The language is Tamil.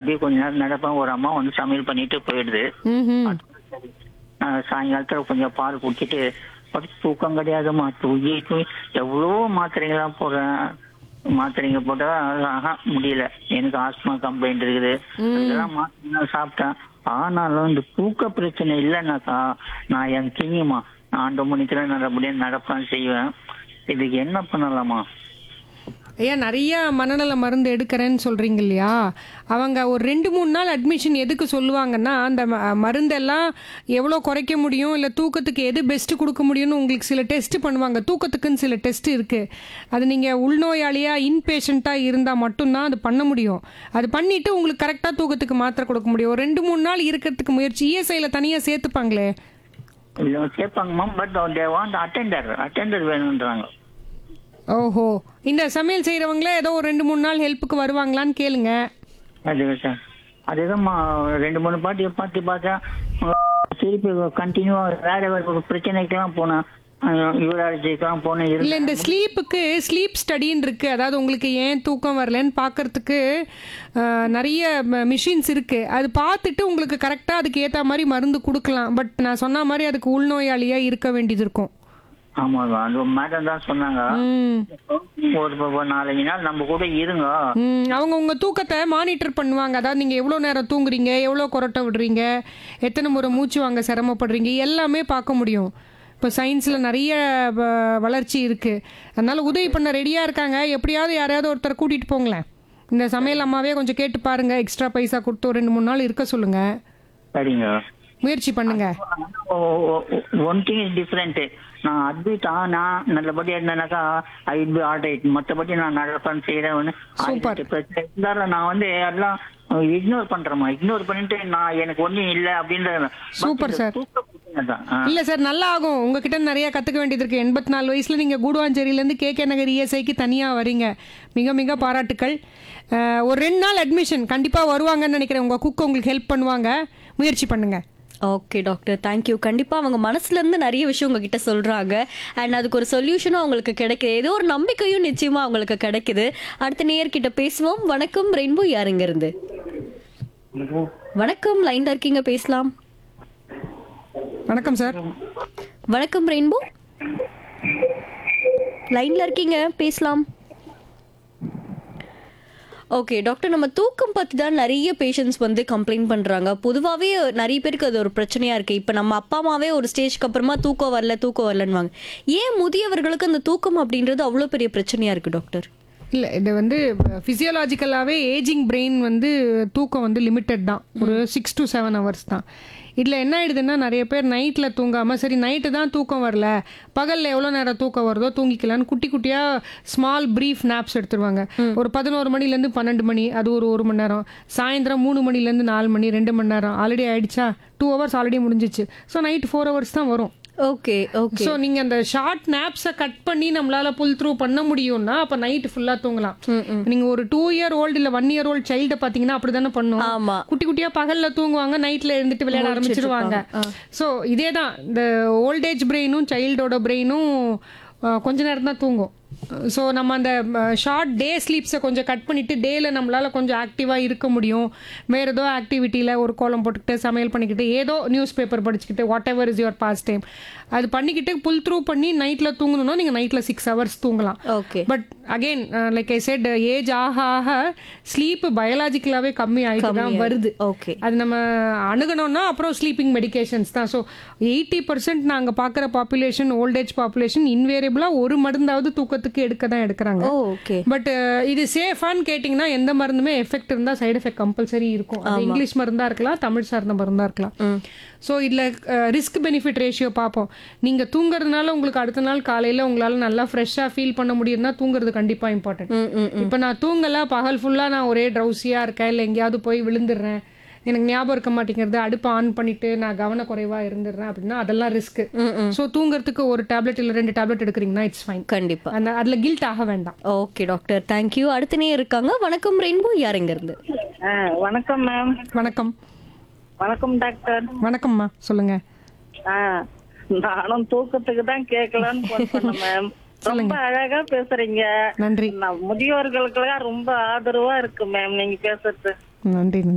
அப்படியே கொஞ்ச நேரம் நடப்பேன் ஒரு அம்மா வந்து சமையல் பண்ணிட்டு போயிடுது ம் நான் சாயங்காலத்துல கொஞ்சம் பால் குடிச்சிட்டு படுத்து தூக்கம் கிடையாதுமா தூங்கி தூங்கி எவ்வளோ மாத்திரைங்கெல்லாம் போடுறேன் மாத்திரைங்க போட்டா ஆஹா முடியல எனக்கு ஆஸ்மா கம்ப்ளைண்ட் இருக்குது இதெல்லாம் மாத்திரை சாப்பிட்டேன் ஆனாலும் இந்த தூக்க பிரச்சனை இல்லைன்னாக்கா நான் என் கிங்கிமா நான் ஆண்டு மணிக்கு நல்லபடியா நடப்பேன் செய்வேன் இதுக்கு என்ன பண்ணலாமா ஐயா நிறைய மனநல மருந்து எடுக்கிறேன்னு சொல்றீங்க இல்லையா அவங்க ஒரு ரெண்டு மூணு நாள் அட்மிஷன் எதுக்கு சொல்லுவாங்கன்னா அந்த ம- மருந்தெல்லாம் எவ்வளோ குறைக்க முடியும் இல்லை தூக்கத்துக்கு எது பெஸ்ட் கொடுக்க முடியும்னு உங்களுக்கு சில டெஸ்ட் பண்ணுவாங்க தூக்கத்துக்குன்னு சில டெஸ்ட் இருக்கு அது நீங்கள் உள்நோயாளியா இன்பேஷண்ட்டாக இருந்தால் மட்டும்தான் அது பண்ண முடியும் அது பண்ணிட்டு உங்களுக்கு கரெக்டாக தூக்கத்துக்கு மாத்திரை கொடுக்க முடியும் ஒரு ரெண்டு மூணு நாள் இருக்கிறதுக்கு முயற்சி இஎஸ்ஐயில் தனியாக சேர்த்துப்பாங்களே இல்ல சேர்ப்பாங்க ma'am but they want attender attender வேணுன்றாங்க ஓஹோ இந்த சமையல் செய்கிறவங்களே ஏதோ ஒரு ரெண்டு மூணு நாள் ஹெல்ப்புக்கு வருவாங்களான்னு கேளுங்க அது சார் அது எதுவும் ரெண்டு மூணு பாட்டி பார்த்து பார்த்தா அஹ், திருப்பி கண்டினியூவா வேற வேற ஒரு பிரச்சனைக்கெல்லாம் போனேன் யூராலஜிக்கெல்லாம் போனேன் இல்ல இருந்தேன் இந்த ஸ்லீப்புக்கு ஸ்லீப் ஸ்டடின்னு இருக்கு அதாவது உங்களுக்கு ஏன் தூக்கம் வரலன்னு பார்க்கறதுக்கு அஹ், நிறைய மிஷின்ஸ் இருக்கு அது பார்த்துட்டு உங்களுக்கு கரெக்டா அதுக்கு ஏத்த மாதிரி மருந்து கொடுக்கலாம் பட் நான் சொன்ன மாதிரி அதுக்கு உள்நோயாளியா இருக்க வேண்டியது இருக்கும் ஆமா அந்த மேடம் தான் சொன்னாங்க ம். ஒரு ஒரு நாலஞ்சு நாள் நம்ம கூட இருங்க ம், அவங்க உங்க தூக்கத்தை மானிட்டர் பண்ணுவாங்க அதாவது நீங்க எவ்வளவு நேரம் தூங்குறீங்க எவ்வளவு கொரட்டை விடுறீங்க எத்தனை முறை மூச்சு வாங்க சிரமப்படுறீங்க எல்லாமே பார்க்க முடியும் இப்போ சயின்ஸில் நிறைய வ- வளர்ச்சி இருக்கு அதனால உதவி பண்ண ரெடியாக இருக்காங்க எப்படியாவது யாரையாவது ஒருத்தர் கூட்டிட்டு போங்களேன் இந்த சமையல் அம்மாவே கொஞ்சம் கேட்டு பாருங்க எக்ஸ்ட்ரா பைசா கொடுத்து ஒரு ரெண்டு மூணு நாள் இருக்க சொல்லுங்க சரிங்க முயற்சி பண்ணுங்க ஒன் திங் இஸ் டிஃப்ரெண்ட் நான் அட்மிட் ஆனா நல்லபடியா இருந்தேனாக்கா I will be all right மற்றபடி நான் நடப்பேன் செய்யறேன் Super. பிரச்சனை இருந்தாலும் நான் வந்து எல்லாம் இக்னோர் பண்றேமா இக்னோர் பண்ணிட்டு நான் எனக்கு ஒண்ணும் இல்ல அப்படின்ற Super, sir. தூக்க பிரச்சனை தான் ஆ. இல்ல சார் நல்லா ஆகும் உங்ககிட்ட நிறைய கத்துக்க வேண்டியது இருக்கு எண்பத்தி நாலு வயசுல நீங்க கூடுவாஞ்சேரியில இருந்து கே கே நகர் இஎஸ்ஐக்கு தனியா வரீங்க மிக மிக பாராட்டுக்கள் அஹ், ஒரு ரெண்டு நாள் அட்மிஷன் கண்டிப்பா வருவாங்கன்னு நினைக்கிறேன் உங்க குக் உங்களுக்கு ஹெல்ப் பண்ணுவாங்க முயற்சி பண்ணுங்க ஓகே டாக்டர் தேங்க்யூ கண்டிப்பாக அவங்க மனசுலேருந்து நிறைய விஷயம் உங்ககிட்ட சொல்கிறாங்க அண்ட் அதுக்கு ஒரு சொல்யூஷனும் அவங்களுக்கு கிடைக்குது ஏதோ ஒரு நம்பிக்கையும் நிச்சயமாக அவங்களுக்கு கிடைக்குது அடுத்த நேயர்கிட்ட பேசுவோம் வணக்கம் ரெயின்போ யாருங்க இருந்து வணக்கம் லைன்ல இருக்கீங்க பேசலாம் வணக்கம் சார் வணக்கம் ரெயின்போ லைன்ல இருக்கீங்க பேசலாம் ஓகே டாக்டர் நம்ம தூக்கம் பற்றி தான் நிறைய பேஷண்ட்ஸ் வந்து கம்ப்ளைண்ட் பண்ணுறாங்க பொதுவாகவே நிறைய பேருக்கு அது ஒரு பிரச்சனையாக இருக்குது இப்போ நம்ம அப்பா அம்மாவே ஒரு ஸ்டேஜ்க்கு அப்புறமா தூக்கம் வரல தூக்கம் வரலன்னுவாங்க ஏன் முதியவர்களுக்கு அந்த தூக்கம் அப்படின்றது அவ்வளோ பெரிய பிரச்சனையாக இருக்குது டாக்டர் இல்ல இது வந்து ஃபிசியோலாஜிக்கலாவே ஏஜிங் பிரெயின் வந்து தூக்கம் வந்து லிமிட்டட் தான் ஒரு சிக்ஸ் டு செவன் ஹவர்ஸ் தான் இதுல என்ன ஆயிடுதுன்னா நிறைய பேர் நைட்ல தூங்காம சரி நைட்டு தான் தூக்கம் வரல பகல்ல எவ்வளவு நேரம் தூக்கம் வருதோ தூங்கிக்கலாம்னு குட்டி குட்டியா ஸ்மால் பிரீஃப் நாப்ஸ் எடுத்துருவாங்க ஒரு பதினோரு மணில இருந்து பன்னெண்டு மணி அது ஒரு ஒரு மணி நேரம் சாயந்தரம் மூணு மணில இருந்து நாலு மணி ரெண்டு மணி நேரம் ஆல்ரெடி ஆயிடுச்சா டூ ஹவர்ஸ் ஆல்ரெடி முடிஞ்சிச்சு ஸோ நைட் ஃபோர் ஹவர்ஸ் தான் வரும் ஓகே ஓகே ஸோ நீங்க அந்த ஷார்ட் நாப்ஸை கட் பண்ணி நம்மளால புல் த்ரூ பண்ண முடியும்னா அப்ப நைட் ஃபுல்லா தூங்கலாம் நீங்க ஒரு டூ இயர் ஓல்டு இல்ல ஒன் இயர் ஓல்டு சைல்ட பாத்தீங்கன்னா அப்படிதானே பண்ணும் ஆமா. குட்டி குட்டியா பகல்ல தூங்குவாங்க நைட்ல இருந்துட்டு விளையாட ஆரம்பிச்சிருவாங்க ஸோ இதே தான் இந்த ஓல்டேஜ் பிரெயினும் சைல்டோட பிரெயினும் கொஞ்ச நேரம் தான் தூங்கும் ஸோ நம்ம அந்த ஷார்ட் டே ஸ்லீப்ஸை கொஞ்சம் கட் பண்ணிட்டு டேல நம்மளால கொஞ்சம் ஆக்டிவாக இருக்க முடியும் வேற ஏதோ ஆக்டிவிட்டியில் ஒரு கோலம் போட்டுக்கிட்டு சமையல் பண்ணிக்கிட்டு ஏதோ நியூஸ் பேப்பர் படிச்சுக்கிட்டு whatever is your pastime அது பண்ணிக்கிட்டு புல் த்ரூ பண்ணி நைட்டில் தூங்கணும்னா நீங்கள் நைட்டில் சிக்ஸ் ஹவர்ஸ் தூங்கலாம் okay but again like I set age ஆக ஆக ஸ்லீப் பயாலஜிக்கலாவே கம்மி ஆகிட்டு தான் வருது ஓகே அது நம்ம அணுகணும்னா அப்புறம் ஸ்லீப்பிங் மெடிகேஷன்ஸ் தான் ஸோ எயிட்டி பர்சன்ட் நாங்கள் பார்க்குற பாப்புலேஷன் ஓல்டேஜ் பாப்புலேஷன் இன்வேரியபிளாக ஒரு மருந்தாவது தூக்கத்துக்கு எடுக்க தான் எடுக்கிறாங்க ஓ ஓகே பட் இது சேஃபான்னு கேட்டிங்கன்னா எந்த மருந்துமே எஃபெக்ட் இருந்தால் சைடு எஃபெக்ட் கம்பல்சரி இருக்கும் அது இங்கிலீஷ் மருந்தா இருக்கலாம் தமிழ் சார்ந்த மருந்தா இருக்கலாம் ஸோ இதில் ரிஸ்க் பெனிஃபிட் ரேஷியோ பார்ப்போம் நீங்கள் தூங்குறதுனால உங்களுக்கு அடுத்த நாள் காலையில் உங்களால் நல்லா ஃப்ரெஷ்ஷாக ஃபீல் பண்ண முடியும்னா தூங்குறது கண்டிப்பாக இம்பார்ட்டன்ட் ம் ம் இப்போ நான் தூங்கல பகல் ஃபுல்லாக நான் ஒரே ட்ரௌசியாக இருக்கேன் இல்லை எங்கேயாவது போய் விழுந்துடுறேன் எனக்கு ஞாபகம் இருக்க மாட்டேங்கிறது அடுப்பை ஆன் பண்ணிட்டு நான் கவனக்குறைவாக இருந்துடுறேன் அப்படின்னா அதெல்லாம் ரிஸ்க் ஸோ தூங்குறதுக்கு ஒரு டேப்லெட் இல்லை ரெண்டு டேப்லெட் எடுக்கிறீங்கன்னா இட்ஸ் ஃபைன் கண்டிப்பா அந்த அதில் கில்ட் ஆக வேண்டாம் ஓகே டாக்டர் தேங்க்யூ அடுத்த நேயர் இருக்காங்க வணக்கம் ரெயின்போ யாருங்க இருந்து ஆ, வணக்கம் மேம் வணக்கம் வணக்கம் டாக்டர் வணக்கம்மா சொல்லுங்க ஆ, நானும் தூக்கத்துக்கு தான் கேட்கலான்னு போன் பண்ணேன் மேம் ரொம்ப அழகா பேசுறீங்க நன்றி நான் முதியோர்களுக்கெல்லாம் ரொம்ப ஆதரவா இருக்கு மேம் நீங்க பேசுறது நன்றி நன்றி